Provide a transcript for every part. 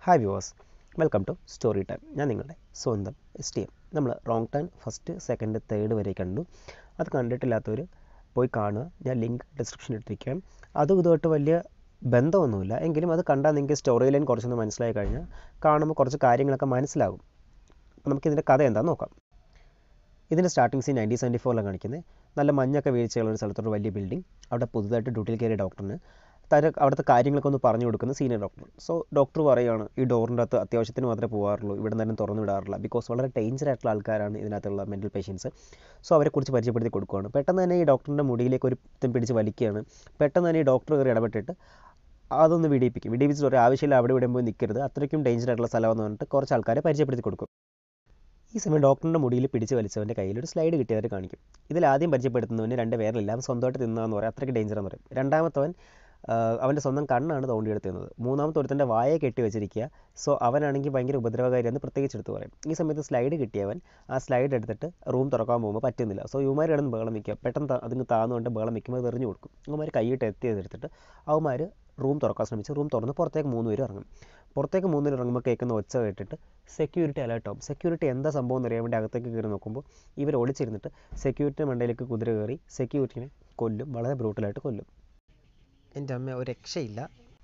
hi viewers welcome to story time ഞാൻ നിങ്ങളുടെ സ്വന്തം എസ് ടി എം നമ്മൾ wrong turn first second third വരെ കണ്ടു അത് കണ്ടിട്ടില്ലാത്തവർ പോയി കാണുക ഞാൻ ലിങ്ക് ഡിസ്ക്രിപ്ഷനിൽ ഇട്ടിരിക്കാം അതും ഇതുമായിട്ട് വലിയ ബന്ധമൊന്നുമില്ല എങ്കിലും അത് കണ്ടാൽ നിങ്ങൾക്ക് സ്റ്റോറി ലൈൻ കുറച്ചൊന്ന് മനസ്സിലായി കഴിഞ്ഞാൽ കാണുമ്പോൾ കുറച്ച് കാര്യങ്ങളൊക്കെ മനസ്സിലാകും അപ്പോൾ നമുക്കിതിൻ്റെ കഥ എന്താണെന്ന് നോക്കാം ഇതിൻ്റെ സ്റ്റാർട്ടിങ് സീൻ നയൻറ്റീൻ സെവൻറ്റി ഫോറിലാണ് കാണിക്കുന്നത് നല്ല മഞ്ഞൊക്കെ വീഴ്ചയുള്ള ഒരു സ്ഥലത്തൊരു വലിയ ബിൽഡിംഗ് അവിടെ പുതുതായിട്ട് ഡ്യൂട്ടിയിൽ കയറിയ ഡോക്ടറിന് തര അവിടുത്തെ കാര്യങ്ങളൊക്കെ ഒന്ന് പറഞ്ഞു കൊടുക്കുന്ന സീനിയർ ഡോക്ടർ സോ ഡോക്ടർ പറയുകയാണ് ഈ ഡോറിൻ്റെ അകത്ത് അത്യാവശ്യത്തിന് മാത്രമേ പോകാറുള്ളൂ ഇവിടെ നിന്ന് തുറന്നു വിടാറില്ല ബിക്കോസ് വളരെ ഡേഞ്ചർ ആയിട്ടുള്ള ആൾക്കാരാണ് ഇതിനകത്തുള്ള മെൻറ്റൽ പേഷ്യൻസ് സോ അവരെക്കുറിച്ച് പരിചയപ്പെടുത്തി കൊടുക്കുകയാണ് പെട്ടെന്ന് തന്നെ ഈ ഡോക്ടറിൻ്റെ മുടിയിലേക്ക് ഒരു ഇത്തം പിടിച്ച് വലിക്കുകയാണ് പെട്ടെന്ന് തന്നെ ഈ ഡോക്ടർ കയറി ഇടപെട്ടിട്ട് അതൊന്ന് വിടിയിപ്പിക്കും വിടിയിപ്പിച്ചിട്ട് ഒരു ആവശ്യമില്ല അവിടെ ഇവിടെ പോയി നിൽക്കരുത് അത്രയ്ക്കും ഡേഞ്ചർ ആയിട്ടുള്ള സ്ഥലമെന്ന് പറഞ്ഞിട്ട് കുറച്ച് ആൾക്കാരെ പരിചയപ്പെടുത്തി കൊടുക്കും ഈ സമയം ഡോക്ടറിൻ്റെ മുടിയിൽ പിടിച്ച് വലിച്ചവൻ്റെ കയ്യിൽ ഒരു സ്ലൈഡ് കിട്ടിയവർ കാണിക്കും ഇതിൽ ആദ്യം പരിചയപ്പെടുത്തുന്നവന് രണ്ട് പേരിലില്ല അവൻ സ്വന്തമായിട്ട് തിന്നാന്ന് പറയും അത്രയ്ക്ക് ഡേഞ്ചർ എന്ന് പറയും രണ്ടാമത്തവൻ അവൻ്റെ സ്വന്തം കണ്ണാണ് തോണ്ടിയെടുത്തുന്നത് മൂന്നാമത്തെ ഒരുത്തൻ്റെ വായ കെട്ടി വെച്ചിരിക്കുക സോ അവനാണെങ്കിൽ ഭയങ്കര ഉപദ്രവകാരിയെന്ന് പ്രത്യേകിച്ച് എടുത്ത് പറയും ഈ സമയത്ത് സ്ലൈഡ് കിട്ടിയവൻ ആ സ്ലൈഡ് എടുത്തിട്ട് റൂം തുറക്കാൻ പോകുമ്പോൾ പറ്റുന്നില്ല സോ ഇവന്മാർ കിടന്ന് ബഹളം വയ്ക്കുക പെട്ടെന്ന് അതിന് താന്നുകൊണ്ട് ബഹളം വയ്ക്കുമ്പോൾ അത് എറിഞ്ഞു കൊടുക്കും ഇവന്മാർ കൈയിട്ട് എത്തിയതെടുത്തിട്ട് അവന്മാർ റൂം തുറക്കാൻ ശ്രമിച്ച് റൂം തുറന്ന് പുറത്തേക്ക് മൂന്ന് പേര് ഇറങ്ങും പുറത്തേക്ക് മൂന്ന് പേര് ഇറങ്ങുമ്പോൾ കേൾക്കുന്ന ഒച്ച കേട്ടിട്ട് സെക്യൂരിറ്റി അലേർട്ട് ആവും സെക്യൂരിറ്റി എന്താ സംഭവം എന്ന് അറിയാൻ വേണ്ടി അകത്തേക്ക് കയറി നോക്കുമ്പോൾ ഇവർ ഒളിച്ചിരുന്നിട്ട് സെക്യൂരിറ്റി മണ്ടയിലേക്ക് കുതിര കയറി സെക്യൂരിറ്റിനെ കൊല്ലും വളരെ ബ്രൂട്ടലായിട്ട് കൊല്ലും എൻ്റെ അമ്മ ഒരു രക്ഷയില്ല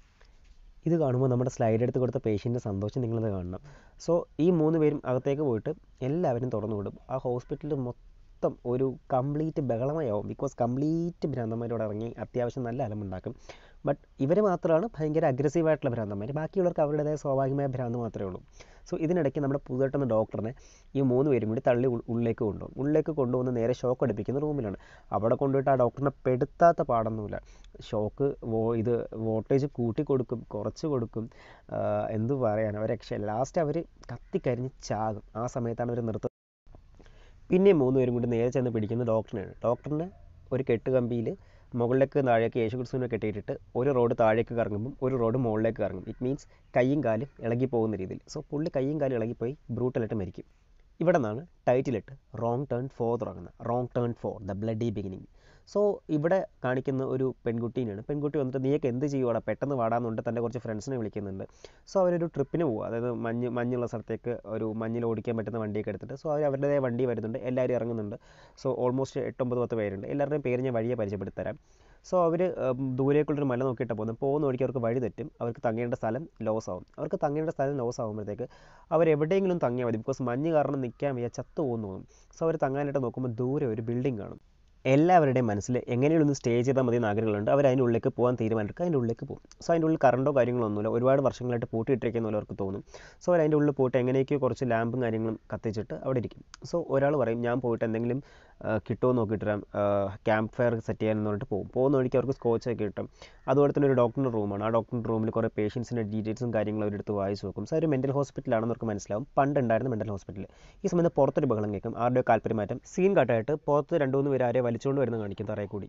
ഇത് കാണുമ്പോൾ നമ്മുടെ സ്ലൈഡ് എടുത്ത് കൊടുത്ത പേഷ്യൻ്റെ സന്തോഷം നിങ്ങളത് കാണണം സോ ഈ മൂന്ന് പേരും അകത്തേക്ക് പോയിട്ട് എല്ലാവരും തുറന്നു വിടും ആ ഹോസ്പിറ്റലിൽ മൊത്തം ഒരു കംപ്ലീറ്റ് ബഹളമയാവും ബിക്കോസ് കംപ്ലീറ്റ് ഭ്രാന്തന്മാരോട് ഇറങ്ങി അത്യാവശ്യം നല്ല അലമുണ്ടാക്കും ബട്ട് ഇവർ മാത്രമാണ് ഭയങ്കര അഗ്രസീവായിട്ടുള്ള ഭ്രാന്തന്മാർ ബാക്കിയുള്ളവർക്ക് അവരുടേതായ സ്വാഭാവികമായ ഭ്രാന്ത് മാത്രമേ ഉള്ളൂ സോ ഇതിനിടയ്ക്ക് നമ്മുടെ പുതുതായിട്ടുള്ള ഡോക്ടറിനെ ഈ മൂന്ന് പേരും കൂടി തള്ളി ഉള്ളിലേക്ക് കൊണ്ടുപോകും ഉള്ളിലേക്ക് കൊണ്ടുവന്ന് നേരെ ഷോക്ക് അടുപ്പിക്കുന്ന റൂമിലാണ് അവിടെ കൊണ്ടുപോയിട്ട് ആ ഡോക്ടറിനെ പെടുത്താത്ത പാടൊന്നുമില്ല ഷോക്ക് വോ ഇത് വോൾട്ടേജ് കൂട്ടി കൊടുക്കും കുറച്ച് കൊടുക്കും എന്തു പറയാൻ അവർ രക്ഷയില്ല ലാസ്റ്റ് അവർ കത്തിക്കരിഞ്ഞ് ചാകും ആ സമയത്താണ് അവർ നിർത്തുന്നത് പിന്നെ മൂന്ന് പേരും കൂടി നേരെ ചെന്ന് പിടിക്കുന്ന ഡോക്ടറിനെയാണ് ഡോക്ടറിനെ ഒരു കെട്ടുകമ്പിയിൽ മുകളിലേക്ക് താഴേക്ക് യേശു ക്രിസ്തുവിനെ കെട്ടിയിട്ടിട്ട് ഒരു റോഡ് താഴേക്ക് കറങ്ങുമ്പം ഒരു റോഡ് മുകളിലേക്ക് കറങ്ങും ഇറ്റ് മീൻസ് കൈയും കാലും ഇളകി പോകുന്ന രീതിയിൽ സോ പുള്ളി കൈയും കാലും ഇളകിപ്പോയി ബ്രൂട്ടലായിട്ട് മരിക്കും ഇവിടെ നിന്നാണ് ടൈറ്റിലിട്ട് റോങ് ടേൺ ഫോർ തുടങ്ങുന്നത് wrong turn four the bloody beginning so ഇവിടെ കാണിക്കുന്ന ഒരു പെൺകുട്ടീനെയാണ് പെൺകുട്ടി വന്നിട്ട് നീയൊക്കെ എന്ത് ചെയ്യുവാടാ പെട്ടെന്ന് വാടാന്നുണ്ട് തൻ്റെ കുറച്ച് ഫ്രണ്ട്സിനെ വിളിക്കുന്നുണ്ട് സോ അവരൊരു ട്രിപ്പിന് പോകുക അതായത് മഞ്ഞ് മഞ്ഞുള്ള സ്ഥലത്തേക്ക് ഒരു മഞ്ഞിൽ ഓടിക്കാൻ പറ്റുന്ന വണ്ടിയൊക്കെ എടുത്തിട്ട് സോ അവർ അവരുടേതായ വണ്ടി വരുന്നുണ്ട് എല്ലാവരും ഇറങ്ങുന്നുണ്ട് സോ ഓൾമോസ്റ്റ് എട്ടൊമ്പത് പത്ത് പേരുണ്ട് എല്ലാവരുടെയും പേര് ഞാൻ വഴിയെ പരിചയപ്പെടുത്തരാം സോ അവർ ദൂരേക്കുള്ളൊരു മല നോക്കിയിട്ട് പോകുന്നത് പോകുന്ന വഴിക്ക് അവർക്ക് വഴി തെറ്റും അവർക്ക് തങ്ങേണ്ട സ്ഥലം ലോസ് ആവും അവർക്ക് തങ്ങേണ്ട സ്ഥലം ലോസ് ആകുമ്പോഴത്തേക്ക് അവർ എവിടെയെങ്കിലും തങ്ങിയാൽ മതി ബിക്കോസ് മഞ്ഞ് കാരണം നിൽക്കാൻ വയ്യ ചത്തു പോകുന്നു തോന്നും സോ അവർ തങ്ങാനായിട്ട് നോക്കുമ്പോൾ ദൂരെ ഒരു ബിൽഡിംഗ് കാണും എല്ലാവരുടെയും മനസ്സിൽ എങ്ങനെയുള്ള ഒന്ന് സ്റ്റേ ചെയ്താൽ മതി എന്ന് ആഗ്രഹങ്ങളുണ്ട് അവർ അതിൻ്റെ ഉള്ളിലേക്ക് പോകാൻ തീരുമാനിക്കുക അതിൻ്റെ ഉള്ളിലേക്ക് പോകും സോ അതിൻ്റെ ഉള്ളിൽ കറണ്ടോ കാര്യങ്ങളോ ഒന്നുമില്ല ഒരുപാട് വർഷങ്ങളായിട്ട് പൂട്ടിയിട്ടിരിക്കുന്ന പോലെ അവർക്ക് തോന്നും സോ അവർ അതിൻ്റെ ഉള്ളിൽ പോയിട്ട് എങ്ങനെയൊക്കെയോ കുറച്ച് ലാമ്പും കാര്യങ്ങളും കത്തിച്ചിട്ട് അവിടെ ഇരിക്കും സോ ഒരാൾ പറയും ഞാൻ പോയിട്ട് എന്തെങ്കിലും കിട്ടുമോ നോക്കിയിട്ട് വരാം ക്യാമ്പ് ഫയർ സെറ്റ് ചെയ്യാനെന്ന് പറഞ്ഞിട്ട് പോകും പോകുന്ന വഴിക്ക് അവർക്ക് സ്കോച്ച് ഒക്കെ കിട്ടും അതുപോലെ തന്നെ ഒരു ഡോക്ടറിൻ്റെ റൂമാണ് ആ ഡോക്ടറിൻ്റെ റൂമിൽ കുറേ പേഷ്യൻസിൻ്റെ ഡീറ്റെയിൽസും കാര്യങ്ങളും അവരെടുത്ത് വായിച്ച് നോക്കും സോ ഒരു മെൻറ്റൽ ഹോസ്പിറ്റലാണെന്ന് അവർക്ക് മനസ്സിലാവും പണ്ട് ഉണ്ടായിരുന്ന മെൻറ്റൽ ഹോസ്പിറ്റൽ ഈ സമയത്ത് പുറത്തൊരു ബഹളം കേൾക്കും ആരുടെയോ താല്പര്യമാറ്റം സീൻ കട്ടായിട്ട് പുറത്ത് രണ്ട് മൂന്ന് പേര് ആരെ വലിച്ചുകൊണ്ട് വരുന്ന കാണിക്കും തറയിൽ കൂടി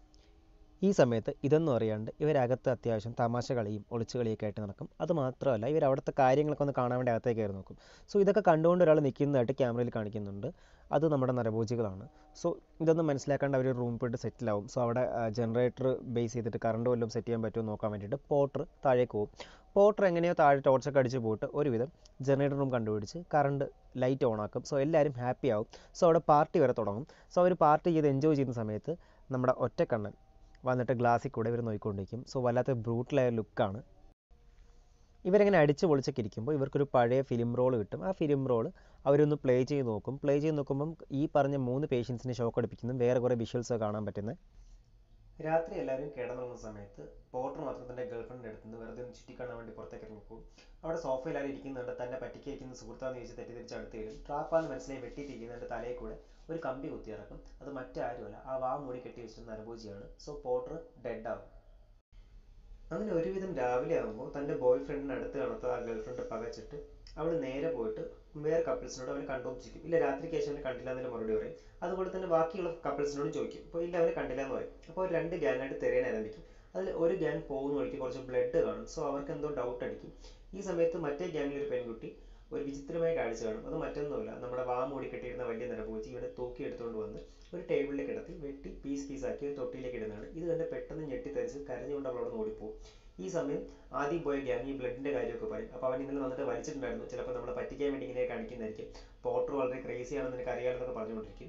ഈ സമയത്ത് ഇതൊന്നും അറിയാണ്ട് ഇവരകത്ത് അത്യാവശ്യം തമാശ കളിയും ഒളിച്ചു കളിയൊക്കെ ആയിട്ട് നടക്കും അത് മാത്രമല്ല ഇവർ അവിടുത്തെ കാര്യങ്ങളൊക്കെ ഒന്ന് കാണാൻ വേണ്ടി അകത്തേക്ക് കയറി നോക്കും സോ ഇതൊക്കെ കണ്ടുകൊണ്ട് ഒരാൾ നിൽക്കുന്നതായിട്ട് ക്യാമറയിൽ കാണിക്കുന്നുണ്ട് അത് നമ്മുടെ നരഭോജികളാണ് സോ ഇതൊന്നും മനസ്സിലാക്കാണ്ട് അവർ റൂമിൽ പോയിട്ട് സെറ്റിലാവും സോ അവിടെ ജനറേറ്റർ ബേസ് ചെയ്തിട്ട് കറണ്ട് വല്ലതും സെറ്റ് ചെയ്യാൻ പറ്റുമോ നോക്കാൻ വേണ്ടിയിട്ട് പോട്ടർ താഴേക്ക് പോകും പോട്ടർ എങ്ങനെയോ താഴെ ടോർച്ചൊക്കെ അടിച്ച് പോയിട്ട് ഒരുവിധം ജനറേറ്റർ റൂം കണ്ടുപിടിച്ച് കറണ്ട് ലൈറ്റ് ഓൺ ആക്കും സോ എല്ലാവരും ഹാപ്പി ആവും സോ അവിടെ പാർട്ടി വരെ തുടങ്ങും സോ അവർ പാർട്ടി ചെയ്ത് എൻജോയ് ചെയ്യുന്ന സമയത്ത് നമ്മുടെ ഒറ്റക്കണ്ണൻ വന്നിട്ട് ഗ്ലാസ്സിൽ കൂടെ ഇവർ നോക്കിക്കൊണ്ടിരിക്കും സോ വല്ലാത്ത ബ്രൂട്ടലായ ലുക്കാണ് ഇവരിങ്ങനെ അടിച്ച് പൊളിച്ചൊക്കെ ഇരിക്കുമ്പോൾ ഇവർക്കൊരു പഴയ ഫിലിം റോൾ കിട്ടും ആ ഫിലിം റോൾ അവരൊന്ന് പ്ലേ ചെയ്ത് നോക്കും പ്ലേ ചെയ്ത് നോക്കുമ്പം ഈ പറഞ്ഞ മൂന്ന് പേഷ്യൻസിനെ ഷോക്ക് അടിപ്പിക്കുന്നതും വേറെ കുറേ വിഷ്വൽസ് കാണാൻ പറ്റുന്നത് രാത്രി എല്ലാവരും കിടന്നുറങ്ങുന്ന സമയത്ത് പോട്ടർ മാത്രം തൻ്റെ ഗേൾഫ്രണ്ടിൻ്റെ അടുത്ത് നിന്ന് വെറുതെ ഒന്ന് ചുറ്റിക്കാണാൻ വേണ്ടി പുറത്തേക്ക് ഇറങ്ങിപ്പോകും അവിടെ സോഫയിൽ ആരും ഇരിക്കുന്നുണ്ട് തന്നെ പറ്റിക്കിരിക്കുന്ന സുഹൃത്താന്ന് ചോദിച്ച് തെറ്റിദ്ധരിച്ച് അടുത്ത് വരും ട്രാപ്പാന്ന് മനസ്സിലായി വെട്ടിയിട്ടിരിക്കുന്നതിൻ്റെ തലയിൽ കൂടെ ഒരു കമ്പി കുത്തിയിറക്കും അത് മറ്റാരുമല്ല ആ വാ മൂടി കെട്ടി വെച്ചിട്ട് നരഭോജിയാണ് സോ പോട്ടർ ഡെഡ് ആവും അങ്ങനെ ഒരുവിധം രാവിലെ ആകുമ്പോൾ തൻ്റെ ബോയ് ഫ്രണ്ടിന് അടുത്ത് കാണാത്ത ആ ഗേൾഫ്രണ്ട് പകച്ചിട്ട് അവൾ നേരെ പോയിട്ട് വേറെ കപ്പിൾസിനോട് അവനെ കണ്ടുകൊണ്ടിരിക്കും ഇല്ല രാത്രിക്ക് ശേഷം അവനെ കണ്ടില്ല എന്നതിന് മറുപടി പറയും അതുപോലെ തന്നെ ബാക്കിയുള്ള കപ്പിൾസിനോടും ചോദിക്കും അപ്പോൾ ഇല്ല അവനെ കണ്ടില്ല എന്ന് പറയും അപ്പോൾ രണ്ട് ഗ്യാങ്ങായിട്ട് തിരയാൻ ആരംഭിക്കും അതിൽ ഒരു ഗ്യാങ് പോകുന്ന വഴിക്ക് കുറച്ച് ബ്ലഡ് കാണും സോ അവർക്ക് എന്തോ ഡൗട്ട് അടിക്കും ഈ സമയത്ത് മറ്റേ ഗ്യാങ്ങിൽ ഒരു പെൺകുട്ടി ഒരു വിചിത്രമായ കാഴ്ച കാണും അത് മറ്റൊന്നുമല്ല നമ്മുടെ വാ മൂടി കെട്ടിയിരുന്ന വലിയ നരഭൂജി ഇവിടെ തൂക്കി എടുത്തുകൊണ്ട് വന്ന് ഒരു ടേബിളിലേക്ക് കിടത്തി വെട്ടി പീസ് പീസാക്കി ഒരു തൊട്ടിയിലേക്ക് ഇടുന്നതാണ് ഇത് കണ്ട് പെട്ടെന്ന് ഞെട്ടിത്തരിച്ച് കരഞ്ഞുകൊണ്ട് അവളോട് ഓടിപ്പോവും ഈ സമയം ആദ്യം പോയ ഗ്യാങ് ഈ ബ്ലഡിൻ്റെ കാര്യമൊക്കെ പറയും അപ്പോൾ അവൻ ഇന്നലെ വന്നിട്ട് വലിച്ചിട്ടുണ്ടായിരുന്നു ചിലപ്പോൾ നമ്മളെ പറ്റിക്കാൻ വേണ്ടി ഇങ്ങനെ കാണിക്കുന്നതായിരിക്കും പോട്ടർ വളരെ ക്രേസി ആണെന്ന് നിനക്ക് അറിയാമെന്നൊക്കെ പറഞ്ഞുകൊണ്ടിരിക്കും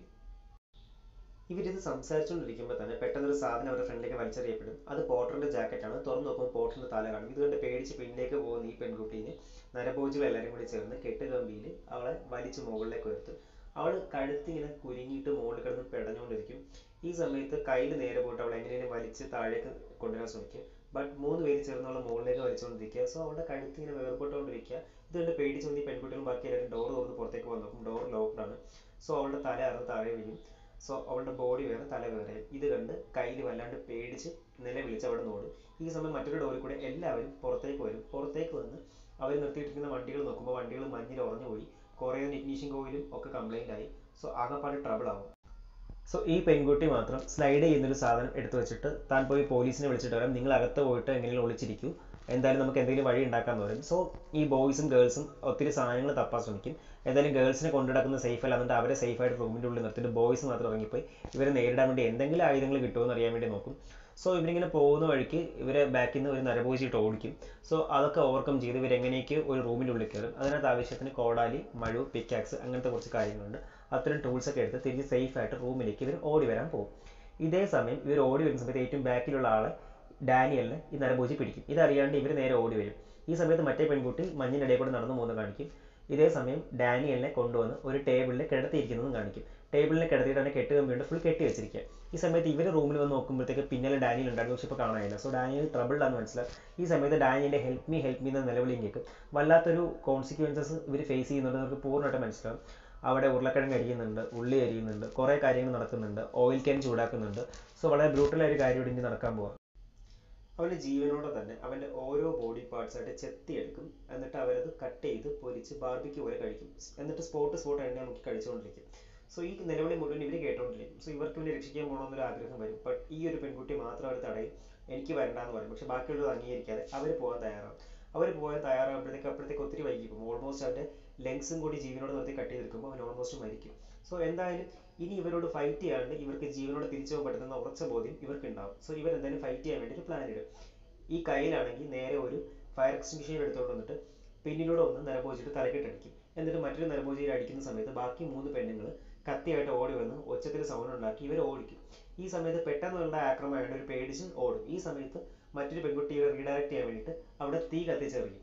ഇവരിത് സംസാരിച്ചുകൊണ്ടിരിക്കുമ്പോൾ തന്നെ പെട്ടെന്നൊരു സാധനം അവരുടെ ഫ്രണ്ടിലേക്ക് വലിച്ചെറിയപ്പെടും അത് പോട്ടറിന്റെ ജാക്കറ്റാണ് തുറന്നു നോക്കുമ്പോൾ പോട്ടറിന്റെ തല കാണും ഇത് കണ്ട് പേടിച്ച് പിന്നിലേക്ക് പോകുന്ന ഈ പെൺകുട്ടീനെ നരഭോജികൾ എല്ലാവരും കൂടി ചേർന്ന് കെട്ടുകമ്പിയിൽ അവളെ വലിച്ച് മുകളിലേക്ക് ഉയർത്തും അവൾ കഴുത്തിങ്ങനെ കുരുങ്ങിയിട്ട് മുകളിൽ കിടന്ന് പിടഞ്ഞുകൊണ്ടിരിക്കും ഈ സമയത്ത് കയ്യിൽ നേരെ പോയിട്ട് അവൾ എങ്ങനെയും വലിച്ച് താഴേക്ക് കൊണ്ടുവരാൻ ശ്രമിക്കും ബട്ട് മൂന്ന് പേര് ചേർന്ന് അവളെ മുകളിലേക്ക് വലിച്ചുകൊണ്ടിരിക്കുക സോ അവളുടെ കഴുത്ത് ഇങ്ങനെ വേർപെട്ടുകൊണ്ടിരിക്കുക ഇത് കണ്ട് പേടിച്ച് ഈ പെൺകുട്ടികളും ബാക്കി എല്ലാവരും ഡോർ തുറന്ന് പുറത്തേക്ക് വന്നു നോക്കും ഡോർ ലോക്ക്ഡാണ് സോ അവളുടെ തല അറിഞ്ഞ് താഴെ വീഴും സോ അവളുടെ ബോഡി വേറെ തല വേറെ ഇത് കണ്ട് കയ്യിൽ വല്ലാണ്ട് പേടിച്ച് നിലവിളിച്ച് അവിടെ നിന്ന് ഓടും ഈ സമയം മറ്റൊരു ഡോറിൽ കൂടെ എല്ലാവരും പുറത്തേക്ക് വരും പുറത്തേക്ക് വന്ന് അവർ നിർത്തിയിട്ടിരിക്കുന്ന വണ്ടികൾ നോക്കുമ്പോൾ വണ്ടികൾ മഞ്ഞിൽ ഉറഞ്ഞു പോയി കുറേ ഇഗ്നീഷൻ കോയിലും ഒക്കെ കംപ്ലൈൻ്റ് ആയി സോ ആകെപ്പാട് ട്രബിൾ ആവും സോ ഈ പെൺകുട്ടി മാത്രം സ്ലൈഡ് ചെയ്യുന്നൊരു സാധനം എടുത്തു വെച്ചിട്ട് താൻ പോയി പോലീസിനെ വിളിച്ചിട്ട് വരാം നിങ്ങൾ അകത്ത് പോയിട്ട് എങ്ങനെയും ഒളിച്ചിരിക്കൂ എന്തായാലും നമുക്ക് എന്തെങ്കിലും വഴി ഉണ്ടാക്കാന്ന് പറയും സോ ഈ ബോയ്സും ഗേൾസും ഒത്തിരി സാധനങ്ങൾ തപ്പാൻ ശ്രമിക്കും എന്തായാലും ഗേൾസിനെ കൊണ്ടുനടക്കുന്ന സേഫ് അല്ല എന്നിട്ട് അവരെ സേഫ് ആയിട്ട് റൂമിൻ്റെ ഉള്ളിൽ നിർത്തിയിട്ട് ബോയ്സ് മാത്രം ഇറങ്ങിപ്പോയി ഇവരെ നേരിടാൻ വേണ്ടി എന്തെങ്കിലും ആയുധങ്ങൾ കിട്ടുമോ എന്ന് അറിയാൻ വേണ്ടി നോക്കും സോ ഇവരിങ്ങനെ പോകുന്ന വഴിക്ക് ഇവരെ ബാക്കിൽ നിന്ന് ഒരു നരഭോജിയിട്ട് ഓടിക്കും സോ അതൊക്കെ ഓവർകം ചെയ്ത് ഇവരെങ്ങനെയൊക്കെ ഒരു റൂമിൻ്റെ ഉള്ളിൽ കയറും അതിനകത്ത് ആവശ്യത്തിന് കോടാലി മഴു പിക്കാക്സ് അങ്ങനത്തെ കുറച്ച് കാര്യങ്ങളുണ്ട് അത്തരം ടൂൾസ് ഒക്കെ എടുത്ത് തിരിച്ച് സേഫ് ആയിട്ട് റൂമിലേക്ക് ഇവർ ഓടി വരാൻ പോകും ഇതേ സമയം ഇവർ ഓടി വരുന്ന സമയത്ത് ഏറ്റവും ബാക്കിലുള്ള ആളെ ഡാനിയലിനെ ഈ നരഭോജി പിടിക്കും ഇതറിയാണ്ട് ഇവർ നേരെ ഓടി വരും ഈ സമയത്ത് മറ്റേ പെൺകുട്ടി മഞ്ഞിനിടയിൽ കൂടെ നടന്നു പോകുന്നത് കാണിക്കും ഇതേ സമയം ഡാനിയലിനെ കൊണ്ടുവന്ന് ഒരു ടേബിളിൽ കിടത്തിയിരിക്കുന്നതും കാണിക്കും ടേബിളിനെ കിടത്തിയിട്ട് തന്നെ കെട്ട് കമ്പിയുണ്ട് ഫുൾ കെട്ടി വെച്ചിരിക്കുക ഈ സമയത്ത് ഇവർ റൂമിൽ വന്ന് നോക്കുമ്പോഴത്തേക്ക് പിന്നാലെ ഡാനിയൽ ഉണ്ടായിരുന്നു പക്ഷെ ഇപ്പോൾ കാണാനില്ല സോ ഡാനിയൽ ട്രബിൾഡാന്ന് മനസ്സിലാവും ഈ സമയത്ത് ഡാനിയലിൻ്റെ ഹെൽപ്പ് മീ ഹെൽപ്പ് മീ എന്ന നിലവിളിയും കേൾക്കും വല്ലാത്തൊരു കോൺസിക്വൻസസ് ഇവർ ഫേസ് ചെയ്യുന്നുണ്ട് നമുക്ക് പൂർണ്ണമായിട്ട് മനസ്സിലാവും അവിടെ ഉരുളക്കിഴങ്ങ് അരിയുന്നുണ്ട് ഉള്ളി അരിയുന്നുണ്ട് കുറേ കാര്യങ്ങൾ നടക്കുന്നുണ്ട് ഓയിൽ ക്യാൻ ചൂടാക്കുന്നുണ്ട് സോ വളരെ ബ്രൂട്ടലായ ഒരു കാര്യം ഇവിടെ ഇനി നടക്കാൻ പോവാം അവൻ്റെ ജീവനോടെ തന്നെ അവൻ്റെ ഓരോ ബോഡി പാർട്സ് ആയിട്ട് ചെത്തിയെടുക്കും എന്നിട്ട് അവരത് കട്ട് ചെയ്ത് പൊരിച്ച് ബാർബിക്ക് പോലെ കഴിക്കും എന്നിട്ട് സ്പോട്ട് സ്പോട്ട് എണ്ണ നമുക്ക് കഴിച്ചുകൊണ്ടിരിക്കും സോ ഈ നിലവിളി മുഴുവൻ ഇവർ കേട്ടോണ്ടിരിക്കും സോ ഇവർക്ക് ഇവരെ രക്ഷിക്കാൻ പോകണമെന്നൊരു ആഗ്രഹം വരും ബട്ട് ഈ ഒരു പെൺകുട്ടി മാത്രം അവർ തടയും എനിക്ക് വരണ്ടെന്ന് പറയും പക്ഷെ ബാക്കിയുള്ളത് അംഗീകരിക്കാതെ അവർ പോകാൻ തയ്യാറാവും അവർ പോകാൻ തയ്യാറാകുമ്പോഴത്തേക്ക് അപ്പോഴത്തേക്ക് ഒത്തിരി വൈകി പോകും ഓൾമോസ്റ്റ് അവൻ്റെ ലെങ്സും കൂടി ജീവനോട് നിർത്തി കട്ട് ചെയ്തെടുക്കുമ്പോൾ അവൻ ഓൾമോസ്റ്റ് മരിക്കും സോ എന്തായാലും ഇനി ഇവരോട് ഫൈറ്റ് ചെയ്യാണ്ട് ഇവർക്ക് ജീവനോട് തിരിച്ചു പോകാൻ പറ്റുന്ന ഉറച്ച ബോധ്യം ഇവർക്ക് ഉണ്ടാവും സോ ഇവർ എന്തായാലും ഫൈറ്റ് ചെയ്യാൻ വേണ്ടി ഒരു പ്ലാൻ ഇടും ഈ കയ്യിലാണെങ്കിൽ നേരെ ഒരു ഫയർ എക്സ്റ്റിങ്ഷർ എടുത്തുകൊണ്ട് വന്നിട്ട് പിന്നിലൂടെ ഒന്ന് നരഭോജിയിട്ട് തലക്കെട്ടടിക്കും എന്നിട്ട് മറ്റൊരു നരഭോജിയിൽ അടിക്കുന്ന സമയത്ത് ബാക്കി മൂന്ന് പെണ്ണുങ്ങൾ കത്തിയായിട്ട് ഓടി വന്ന് ഒച്ചത്തിൽ സൗണ്ട് ഉണ്ടാക്കി ഇവർ ഓടിക്കും ഈ സമയത്ത് പെട്ടെന്നുള്ള ആക്രമണമായിട്ട് ഒരു പേടിച്ച് ഓടും ഈ സമയത്ത് മറ്റൊരു പെൺകുട്ടിയെ റീഡയറക്ട് ചെയ്യാൻ വേണ്ടിയിട്ട് അവിടെ തീ കത്തിച്ചെറിയും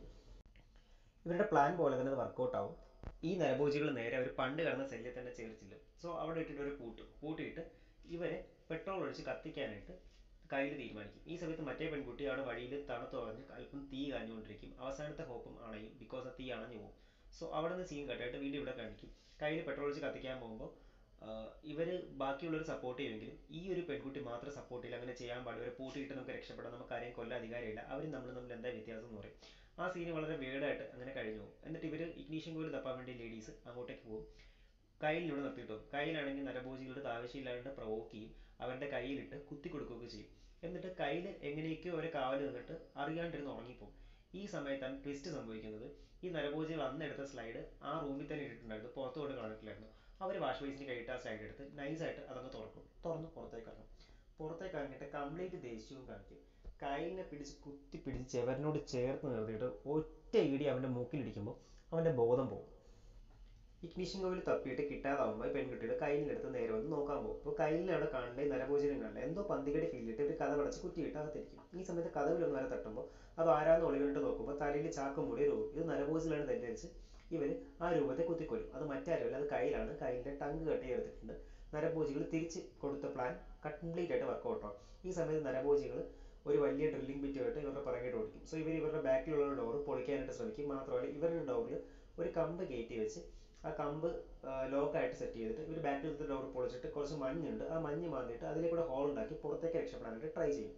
ഇവരുടെ പ്ലാൻ പോലെ തന്നെ അത് വർക്കൗട്ട് ആവും ഈ നരഭോജികൾ നേരെ അവർ പണ്ട് കിടന്ന സെല്ലിൽ തന്നെ ചേർച്ചില്ല സോ അവിടെ ഇട്ടിട്ട് ഒരു കൂട്ടും കൂട്ടിയിട്ട് ഇവരെ പെട്രോൾ ഒഴിച്ച് കത്തിക്കാനായിട്ട് കയ്യിൽ തീരുമാനിക്കും ഈ സമയത്ത് മറ്റേ പെൺകുട്ടി അവിടെ വഴിയിൽ തണുത്ത് പറഞ്ഞ് അല്പം തീ കാഞ്ഞുകൊണ്ടിരിക്കും അവസാനത്തെ ഹോപ്പും അണയും ബിക്കോസ് ആ തീ അണഞ്ഞു പോകും സോ അവിടെ നിന്ന് സീൻ കട്ടായിട്ട് വീണ്ടും ഇവിടെ കാണിക്കും കയ്യിൽ പെട്രോൾ ഒഴിച്ച് കത്തിക്കാൻ പോകുമ്പോൾ ഇവർ ബാക്കിയുള്ളവർ സപ്പോർട്ട് ചെയ്യുമെങ്കിലും ഈ ഒരു പെൺകുട്ടി മാത്രം സപ്പോർട്ട് ചെയ്യില്ല അങ്ങനെ ചെയ്യാൻ പാടില്ല ഒരു പൂട്ടിയിട്ട് നമുക്ക് രക്ഷപ്പെടാം നമുക്ക് ആരെയും കൊല്ലാൻ അധികാരമില്ല അവർ നമ്മൾ തമ്മിൽ എന്താ വ്യത്യാസം എന്ന് പറയും ആ സീന് വളരെ വേർഡായിട്ട് അങ്ങനെ കഴിഞ്ഞു പോകും എന്നിട്ട് ഇവർ ഇഗ്നീഷൻ കോയിൽ തപ്പാൻ വേണ്ടി ലേഡീസ് അങ്ങോട്ടേക്ക് പോകും കയ്യിലൂടെ നിർത്തിയിട്ടു കയ്യിലാണെങ്കിൽ നരഭോജികളുടെ ആവശ്യമില്ലാണ്ട് പ്രവോക്ക് ചെയ്യും അവരുടെ കയ്യിലിട്ട് കുത്തി കൊടുക്കുകയൊക്കെ ചെയ്യും എന്നിട്ട് കയ്യിൽ എങ്ങനെയൊക്കെയോ ഒരു കാവൽ നിന്നിട്ട് അറിയാണ്ടിരുന്ന് ഉറങ്ങിപ്പോകും ഈ സമയത്താണ് ട്വിസ്റ്റ് സംഭവിക്കുന്നത് ഈ നരഭോജികൾ അന്ന് എടുത്ത സ്ലൈഡ് ആ റൂമിൽ തന്നെ ഇട്ടിട്ടുണ്ടായിരുന്നു പുറത്ത് കൊണ്ട് കളഞ്ഞിട്ടില്ലായിരുന്നു അവർ വാഷ് ബേസിന് കഴിയിട്ട് ആ സ്ലൈഡ് എടുത്ത് നൈസായിട്ട് അതങ്ങ് തുറക്കും തുറന്ന് പുറത്തേക്ക് ഇറങ്ങും പുറത്തേക്ക് ഇറങ്ങിയിട്ട് കംപ്ലീറ്റ് ദേഷ്യവും കാണിക്കും കയ്യിനെ പിടിച്ച് കുത്തി പിടിച്ച് ചെവരിനോട് ചേർത്ത് നിർത്തിയിട്ട് ഒറ്റ ഇടി അവൻ്റെ മൂക്കിലിടിക്കുമ്പോൾ അവൻ്റെ ബോധം പോകും ഇഗ്നിഷൻ കോവിൽ തപ്പിയിട്ട് കിട്ടാതാവുമ്പോൾ ഈ പെൺകുട്ടിയുടെ കയ്യിലെടുത്ത് നേരെ വന്ന് നോക്കാൻ പോകും അപ്പോൾ കയ്യിൽ അവിടെ കാണണ്ടേ നരഭോജനം കാണണ്ടേ എന്തോ പന്തികടി ഫീൽ ചെയ്തിട്ട് ഒരു കഥ അടച്ച് കുറ്റിയിട്ട് അകത്തിരിക്കും ഈ സമയത്ത് കഥവിലൊന്ന് വരെ തട്ടുമ്പോൾ അത് ആരാന്ന് ഒളിവിട്ട് നോക്കുമ്പോൾ തലയിൽ ചാക്കും മൂടി രൂപം ഇത് നരഭോജിലാണ് തെറ്റിദ്ധരിച്ച് ഇവർ ആ രൂപത്തെ കുത്തിക്കൊല്ലും അത് മറ്റാരുമല്ല അത് കയ്യിലാണ് കയ്യിൻ്റെ ടങ്ക് കെട്ടി എടുത്തിട്ടുണ്ട് നരഭോജികൾ തിരിച്ച് കൊടുത്ത പ്ലാൻ കംപ്ലീറ്റ് ആയിട്ട് വർക്കൗട്ട് ആവും ഈ സമയത്ത് നരഭോജികൾ ഒരു വലിയ ഡ്രില്ലിംഗ് ബിറ്റുമായിട്ട് ഇവരുടെ പുറകെ ഓടിക്കും സോ ഇവർ ഇവരുടെ ബാക്കിലുള്ള ഡോർ പൊളിക്കാനായിട്ട് ശ്രമിക്കും മാത്രമല്ല ഇവരുടെ ഡോറിൽ ഒരു കമ്പ് കയറ്റി വെച്ച് ആ കമ്പ് ലോക്കായിട്ട് സെറ്റ് ചെയ്തിട്ട് ഇവർ ബാക്കിലത്തെ ഡോർ പൊളിച്ചിട്ട് കുറച്ച് മഞ്ഞുണ്ട് ആ മഞ്ഞ് മാന്തിയിട്ട് അതിലേക്കൂടെ ഹോൾ ഉണ്ടാക്കി പുറത്തേക്ക് രക്ഷപ്പെടാനായിട്ട് ട്രൈ ചെയ്യും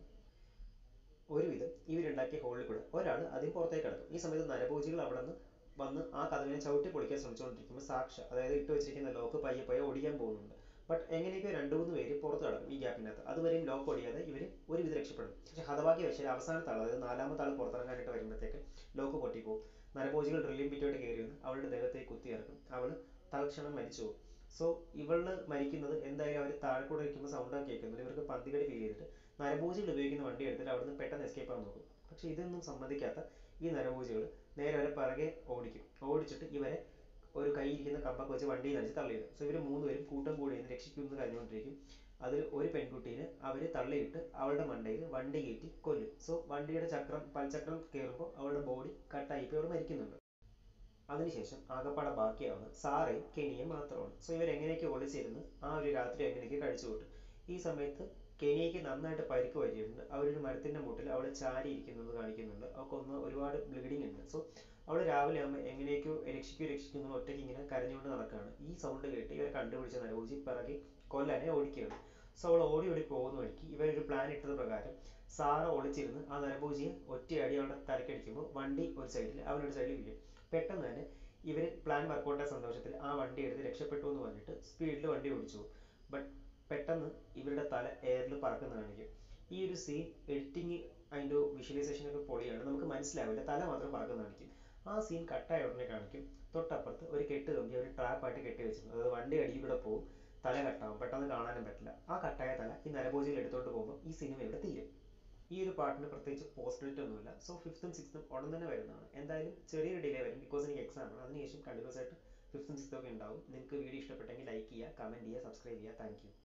ഒരുവിധം ഇവരുണ്ടാക്കിയ ഹോളിൽ കൂടെ ഒരാൾ ആദ്യം പുറത്തേക്ക് കിടക്കും ഈ സമയത്ത് നരഭോജികൾ അവിടെ നിന്ന് വന്ന് ആ കഥവിനെ ചവിട്ടി പൊളിക്കാൻ ശ്രമിച്ചുകൊണ്ടിരിക്കുമ്പോൾ സാക്ഷ അതായത് ഇട്ട് വെച്ചിരിക്കുന്ന ലോക്ക് പയ്യെ പയ്യെ ഒടിയാൻ പോകുന്നുണ്ട് ബട്ട് എങ്ങനെയൊക്കെ രണ്ട് മൂന്ന് പേര് പുറത്ത് കിടക്കും ഈ ഗ്യാപ്പിനകത്ത് അതുവരെയും ലോക്ക് ഒടിയാതെ ഇവർ ഒരുവിധം രക്ഷപ്പെടും പക്ഷേ ഹതഭാഗ്യ വശാൽ അവസാനത്തെ ആൾ അതായത് നാലാമത്തെ ആൾ പുറത്തിറങ്ങാനായിട്ട് വരുമ്പോഴത്തേക്ക് ലോക്ക് പൊട്ടിപ്പോകും നരഭോജികൾ ഡ്രില്ലിംഗ് ബിറ്റോട്ട് കയറി വന്ന് അവളുടെ ദേഹത്തേക്ക് കുത്തി ഇറക്കും അവൾ തൽക്ഷണം മരിച്ചു പോകും സോ ഇവള് മരിക്കുന്നത് എന്തായാലും അവർ താഴെ കൂടെ ഇരിക്കുമ്പോൾ സൗണ്ട് കേൾക്കുന്നുണ്ട് ഇവർക്ക് പന്തികടി ഫീൽ ചെയ്തിട്ട് നരഭോജികൾ ഉപയോഗിക്കുന്ന വണ്ടി എടുത്തിട്ട് അവിടുന്ന് പെട്ടെന്ന് എസ്കേപ്പ് ആകാൻ നോക്കും പക്ഷേ ഇതൊന്നും സമ്മതിക്കാത്ത ഈ നരഭോജികൾ നേരെ അവരെ പിറകെ ഓടിക്കും ഓടിച്ചിട്ട് ഇവരെ ഒരു കൈയിരിക്കുന്ന കമ്പൊക്കെ വെച്ച് വണ്ടിയിൽ അടിച്ച് തള്ളിയിടും സോ ഇവർ മൂന്നുപേരും കൂട്ടം കൂടി നിന്ന് രക്ഷിക്കുമെന്ന് കരഞ്ഞുകൊണ്ടിരിക്കും അതിൽ ഒരു പെൺകുട്ടീനെ അവർ തള്ളിയിട്ട് അവളുടെ മണ്ടയിൽ വണ്ടി കയറ്റി കൊല്ലും സോ വണ്ടിയുടെ ചക്രം പൽചക്രം കയറുമ്പോൾ അവളുടെ ബോഡി കട്ടായി ഇപ്പോൾ അവൾ മരിക്കുന്നുണ്ട് അതിനുശേഷം ആകപ്പാടെ ബാക്കിയാവുന്നത് സാറയും കെനിയും മാത്രമാണ് സോ ഇവരെങ്ങനെയൊക്കെ ഒളിച്ചിരുന്ന് ആ ഒരു രാത്രി എങ്ങനെയൊക്കെ കഴിച്ചു കൂട്ടും ഈ സമയത്ത് കെനിയയ്ക്ക് നന്നായിട്ട് പരിക്ക് പറ്റിയിട്ടുണ്ട് അവരൊരു മരത്തിൻ്റെ മുട്ടിൽ അവൾ ചാരി ഇരിക്കുന്നത് കാണിക്കുന്നുണ്ട് അവൾക്കൊന്ന് ഒരുപാട് ബ്ലീഡിങ് ഉണ്ട് സോ അവൾ രാവിലെ ആകുമ്പോൾ എങ്ങനെയൊക്കെയോ രക്ഷിക്കൂ രക്ഷിക്കുന്നു ഒറ്റയ്ക്ക് ഇങ്ങനെ കരഞ്ഞുകൊണ്ട് നടക്കുകയാണ് ഈ സൗണ്ട് കേട്ട് ഇവരെ കണ്ടുപിടിച്ച നരഭൂജി പിറകെ കൊല്ലാനെ ഓടിക്കുകയാണ് സോ അവൾ ഓടി ഓടി പോകുന്ന വഴിക്ക് ഇവരൊരു പ്ലാൻ ഇട്ടത് പ്രകാരം സാറ ഒളിച്ചിരുന്ന് ആ നരഭൂജിയെ ഒറ്റയടി അവളുടെ തലക്കടിക്കുമ്പോൾ വണ്ടി ഒരു സൈഡിൽ അവനൊരു സൈഡിൽ വീഴും പെട്ടെന്ന് തന്നെ ഇവർ പ്ലാൻ വർക്കൗട്ടായ സന്തോഷത്തിൽ ആ വണ്ടി എടുത്ത് രക്ഷപ്പെട്ടു എന്ന് പറഞ്ഞിട്ട് സ്പീഡിൽ വണ്ടി ഓടിച്ചു പോകും ബട്ട് പെട്ടെന്ന് ഇവരുടെ തല എയറിൽ പറക്കുന്ന കാണിക്കും ഈ ഒരു സീൻ എഡിറ്റിംഗ് അതിൻ്റെ വിഷ്വലൈസേഷൻ ഒക്കെ പൊളിയാണ് നമുക്ക് മനസ്സിലാവില്ല തല മാത്രം പറക്കുന്ന കാണിക്കും ആ സീൻ കട്ടായ ഉടനെ കാണിക്കും തൊട്ടപ്പുറത്ത് ഒരു കെട്ട് കമ്പി ഒരു ട്രാപ്പായിട്ട് കെട്ടി വെച്ചിട്ടുണ്ട് അതായത് വണ്ടി അടിയിലൂടെ പോകും തല കട്ടാവും പെട്ടെന്ന് കാണാനും പറ്റില്ല ആ കട്ടായ തല ഈ നരഭോജിയിൽ എടുത്തോണ്ട് പോകുമ്പോൾ ഈ സിനിമ ഇവിടെ തീരും ഈ ഒരു പാട്ടിന് പ്രത്യേകിച്ച് പോസ്റ്റ് ക്രെഡിറ്റ് ഒന്നുമില്ല സോ ഫിഫ്ത്തും സിക്സ്ത്തും ഉടൻ തന്നെ വരുന്നതാണ് എന്തായാലും ചെറിയൊരു ഡിലേ വരും ബിക്കോസ് എനിക്ക് എക്സാം ആണ് അതിനുശേഷം കണ്ടിന്യൂസ് ആയിട്ട് ഫിഫ്ത്തും സിക്സ്ത്തും ഒക്കെ ഉണ്ടാവും നിങ്ങൾക്ക് വീഡിയോ ഇഷ്ടപ്പെട്ടെങ്കിൽ ലൈക്ക് ചെയ്യുക കമൻറ്റ് ചെയ്യുക സബ്സ്ക്രൈബ് ചെയ്യുക താങ്ക്